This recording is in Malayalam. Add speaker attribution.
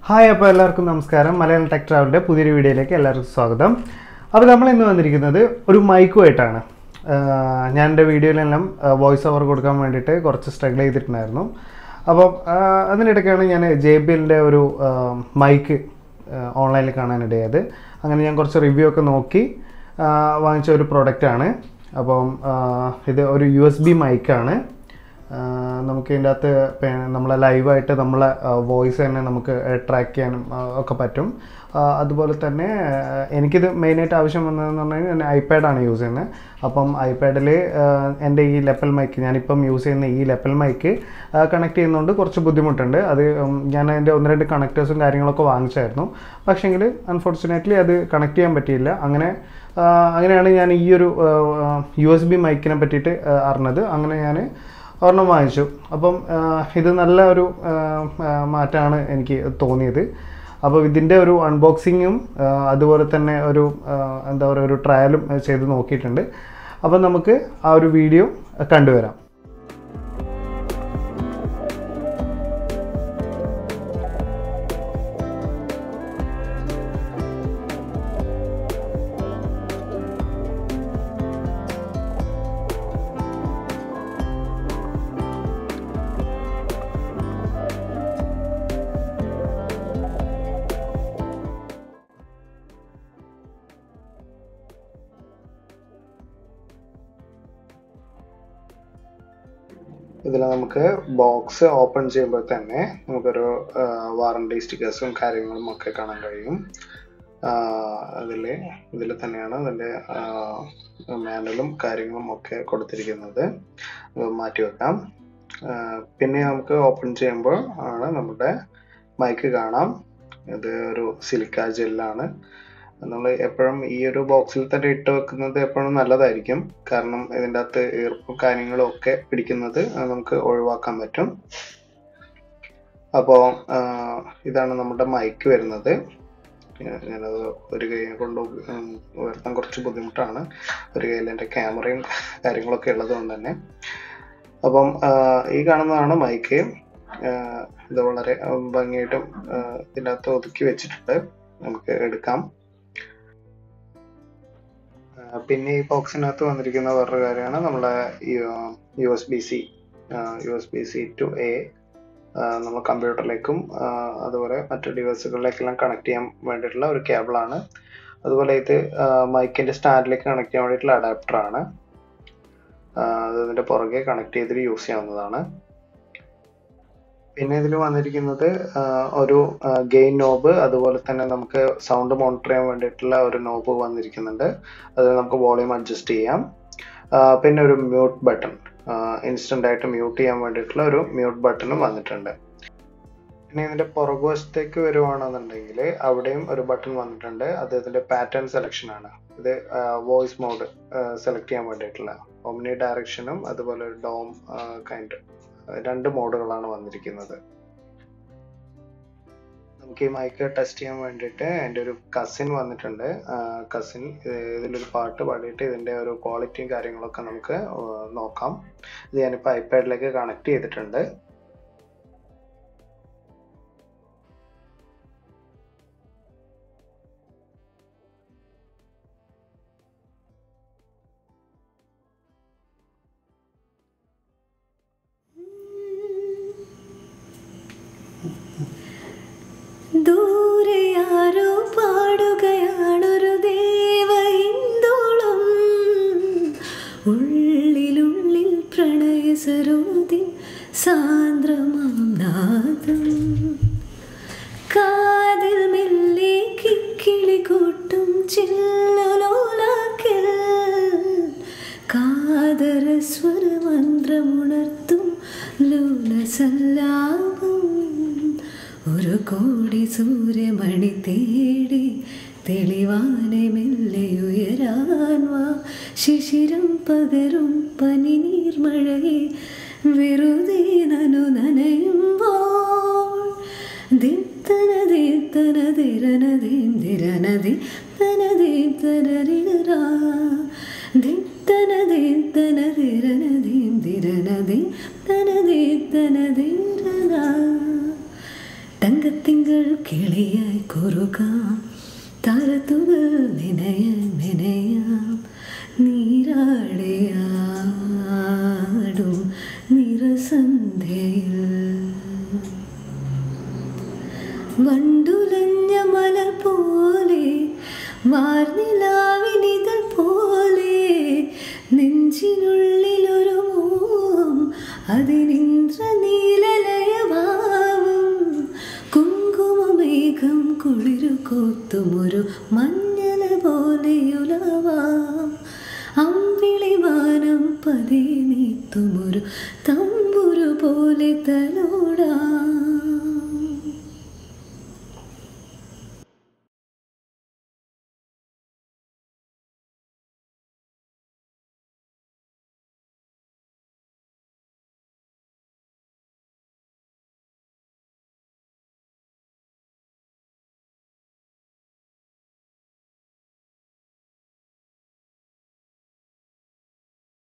Speaker 1: ഹായ് അപ്പോൾ എല്ലാവർക്കും നമസ്കാരം മലയാളം ടെക് ട്രാവലിൻ്റെ പുതിയൊരു വീഡിയോയിലേക്ക് എല്ലാവർക്കും സ്വാഗതം അപ്പോൾ നമ്മൾ ഇന്ന് വന്നിരിക്കുന്നത് ഒരു മൈക്കുമായിട്ടാണ് ആഹ് ഞാൻ എൻ്റെ വീഡിയോയിലെല്ലാം വോയിസ് ഓവർ കൊടുക്കാൻ വേണ്ടിയിട്ട് കുറച്ച് സ്ട്രഗിൾ ചെയ്തിട്ടുണ്ടായിരുന്നു അപ്പോൾ ആഹ് അതിനിടയ്ക്കാണ് ഞാൻ ജെ ബി എല്ലിൻ്റെ ഒരു മൈക്ക് ഓൺലൈനിൽ കാണാനിടയായത് അങ്ങനെ ഞാൻ കുറച്ച് റിവ്യൂ ഒക്കെ നോക്കി ആഹ് വാങ്ങിച്ച ഒരു പ്രൊഡക്റ്റാണ് അപ്പം ആഹ് ഇത് ഒരു യു എസ് ബി മൈക്കാണ് ആഹ് നമുക്ക് ഇതിൻ്റെ അകത്ത് പിന്നെ നമ്മളെ ലൈവായിട്ട് നമ്മളെ വോയിസ് തന്നെ നമുക്ക് ട്രാക്ക് ചെയ്യാനും ആഹ് ഒക്കെ പറ്റും ആഹ് അതുപോലെ തന്നെ ആഹ് എനിക്കിത് മെയിനായിട്ട് ആവശ്യം വന്നതെന്ന് പറഞ്ഞു കഴിഞ്ഞാൽ ഞാൻ ഐപാഡാണ് യൂസ് ചെയ്യുന്നത് അപ്പം ഐപാഡിൽ എൻ്റെ ഈ ലെപ്പൽ മൈക്ക് ഞാനിപ്പം യൂസ് ചെയ്യുന്ന ഈ ലെപ്പൽ മൈക്ക് കണക്ട് ചെയ്യുന്നതുകൊണ്ട് കുറച്ച് ബുദ്ധിമുട്ടുണ്ട് അത് ഉം, ഞാൻ അതിൻ്റെ ഒന്ന് രണ്ട് കണക്റ്റേഴ്സും കാര്യങ്ങളൊക്കെ വാങ്ങിച്ചായിരുന്നു പക്ഷേങ്കിൽ അൺഫോർച്ചുനേറ്റ്ലി അത് കണക്ട് ചെയ്യാൻ പറ്റിയില്ല അങ്ങനെ ആഹ് അങ്ങനെയാണ് ഞാൻ ഈ ഒരു യു എസ് ബി മൈക്കിനെ പറ്റിയിട്ട് ആഹ് അറിഞ്ഞത് അങ്ങനെ ഞാൻ ഒരെണ്ണം വാങ്ങിച്ചു അപ്പം ആഹ് ഇത് നല്ല ഒരു ആഹ് ആഹ് മാറ്റമാണ് എനിക്ക് തോന്നിയത് അപ്പോൾ ഇതിൻ്റെ ഒരു അൺബോക്സിങ്ങും ആഹ് അതുപോലെ തന്നെ ഒരു ആഹ് എന്താ പറയുക ഒരു ട്രയലും ചെയ്ത് നോക്കിയിട്ടുണ്ട് അപ്പം നമുക്ക് ആ ഒരു വീഡിയോ കണ്ടുവരാം ഇതിൽ നമുക്ക് ബോക്സ് ഓപ്പൺ ചെയ്യുമ്പോൾ തന്നെ നമുക്കൊരു വാറണ്ടി സ്റ്റിക്കേഴ്സും കാര്യങ്ങളും ഒക്കെ കാണാൻ കഴിയും അതിൽ ഇതിൽ തന്നെയാണ് അതിൻ്റെ മാനുവലും കാര്യങ്ങളും ഒക്കെ കൊടുത്തിരിക്കുന്നത് അത് മാറ്റി വെക്കാം ആ, പിന്നെ നമുക്ക് ഓപ്പൺ ചെയ്യുമ്പോൾ ആണ് നമ്മുടെ മൈക്ക് കാണാം ഇത് ഒരു സിലിക്ക ജെല്ലാണ് നമ്മൾ എപ്പോഴും ഈ ഒരു ബോക്സിൽ തന്നെ ഇട്ട് വെക്കുന്നത് എപ്പോഴും നല്ലതായിരിക്കും കാരണം ഇതിൻ്റെ അകത്ത് ഈർപ്പും കാര്യങ്ങളും ഒക്കെ പിടിക്കുന്നത് നമുക്ക് ഒഴിവാക്കാൻ പറ്റും അപ്പോൾ ഇതാണ് നമ്മുടെ മൈക്ക് വരുന്നത് ഞാ- ഞാനത് ഒരു കൈ കൊണ്ട് ഉ- ഉം ഉയർത്താൻ കുറച്ച് ബുദ്ധിമുട്ടാണ് ഒരു കയ്യിൽ എൻ്റെ ക്യാമറയും കാര്യങ്ങളൊക്കെ ഉള്ളത് കൊണ്ട് തന്നെ അപ്പം ആ, ഈ കാണുന്നതാണ് മൈക്ക് ആ, ഇത് വളരെ ഉം, ഭംഗിയായിട്ടും ആ, ഇതിൻ്റെ അകത്ത് ഒതുക്കി വെച്ചിട്ടുണ്ട് നമുക്ക് എടുക്കാം ആ, പിന്നെ ഈ ബോക്സിനകത്ത് വന്നിരിക്കുന്ന വേറൊരു കാര്യമാണ് നമ്മളെ U S B C U S B C to A നമ്മൾ കമ്പ്യൂട്ടറിലേക്കും ആ, അതുപോലെ മറ്റു ഡിവൈസുകളിലേക്കെല്ലാം കണക്ട് ചെയ്യാൻ വേണ്ടിയിട്ടുള്ള ഒരു കേബിളാണ് അതുപോലെ ഇത് മൈക്കിന്റെ സ്റ്റാൻഡിലേക്ക് കണക്ട് ചെയ്യാൻ വേണ്ടിയിട്ടുള്ള അഡാപ്റ്റർ ആണ് ആ, അത് ഇതിന്റെ പുറകെ കണക്ട് ചെയ്തിട്ട് യൂസ് ചെയ്യാവുന്നതാണ് പിന്നെ ഇതിൽ വന്നിരിക്കുന്നത് ആ, ഒരു ഗെയിൻ നോബ് അതുപോലെ തന്നെ നമുക്ക് സൗണ്ട് മോണിറ്റർ ചെയ്യാൻ വേണ്ടിയിട്ടുള്ള ഒരു നോബ് വന്നിരിക്കുന്നുണ്ട് അത് നമുക്ക് വോളിയം അഡ്ജസ്റ്റ് ചെയ്യാം ആ, പിന്നെ ഒരു മ്യൂട്ട് ബട്ടൺ ഇൻസ്റ്റന്റ് ആയിട്ട് മ്യൂട്ട് ചെയ്യാൻ വേണ്ടിയിട്ടുള്ള ഒരു മ്യൂട്ട് ബട്ടണും വന്നിട്ടുണ്ട് പിന്നെ ഇതിന്റെ പുറകുവശത്തേക്ക് വരുവാണെന്നുണ്ടെങ്കിൽ അവിടെയും ഒരു ബട്ടൺ വന്നിട്ടുണ്ട് അത് ഇതിന്റെ പാറ്റേൺ സെലക്ഷൻ ആണ് ഇത് വോയിസ് മോഡ് സെലക്ട് ചെയ്യാൻ വേണ്ടിയിട്ടുള്ള ഒമ്നി ഡയറക്ഷനും അതുപോലെ ഒരു ഡോം കൈൻഡ് രണ്ട് മോഡുകളാണ് വന്നിരിക്കുന്നത് നമുക്ക് ഈ മൈക്ക് ടെസ്റ്റ് ചെയ്യാൻ വേണ്ടിയിട്ട് എൻ്റെ ഒരു കസിൻ വന്നിട്ടുണ്ട് കസിൻ ഇതിലൊരു പാട്ട് പാടിയിട്ട് ഇതിൻ്റെ ഒരു ക്വാളിറ്റിയും കാര്യങ്ങളൊക്കെ നമുക്ക് ആ, നോക്കാം ഇത് ഞാനിപ്പോൾ ഐപാഡിലേക്ക് കണക്ട് ചെയ്തിട്ടുണ്ട്
Speaker 2: ദൂരെ ആരോ പാടുകയാണൊരു ദേവ ഹിന്ദോളം ഉള്ളിലുള്ളിൽ പ്രണയ സരോതി സാന്ദ്രമാം നാദം കാതിൽ മെല്ലെ കിക്കിളി കൂട്ടും ചില്ലുലോലാക്കൽ കാതര സ്വരമന്ത്രമുണർത്തും ലോലസല്ലാപം ഒരു കോടി സൂര്യമണി തേടി തെളിവാനെ മെല്ലെ ഉയരാൻ വാ ശിശിരം പകരും പനിനീർമഴയെ വെറുതെ നനു നനയുമ്പോൾ ദിത്തന ദിത്തന ദിരനദീം ദിരനദി തനദീം തനരിരരാ ദിത്തന ദിത്തന ദിരനദീം ദിരനദി തനദീ തനദിരരാ ടങ്ക തങ്കത്തിങ്കൾ കിളിയായി കുറുകാം താരത്തുകൾ നിനയായി മെനയാം നീരാടിയാടും നിറസന്ധ്യയിൽ വണ്ടുലഞ്ഞ മലർ പോലെ വാർനിലാവിനിതൾ പോലെ നെഞ്ചിനുള്ളിലൊരു മോഹം അതിനിന്ദ്രനീലലയഭാവം കുങ്കുമമേഘം കുളിരു കോത്തുമൊരു മഞ്ഞല പോലെയുലവാം അമ്പിളിമാനം പതിയെ നീത്തുമൊരു തമ്പുരു പോലെ തലോടാം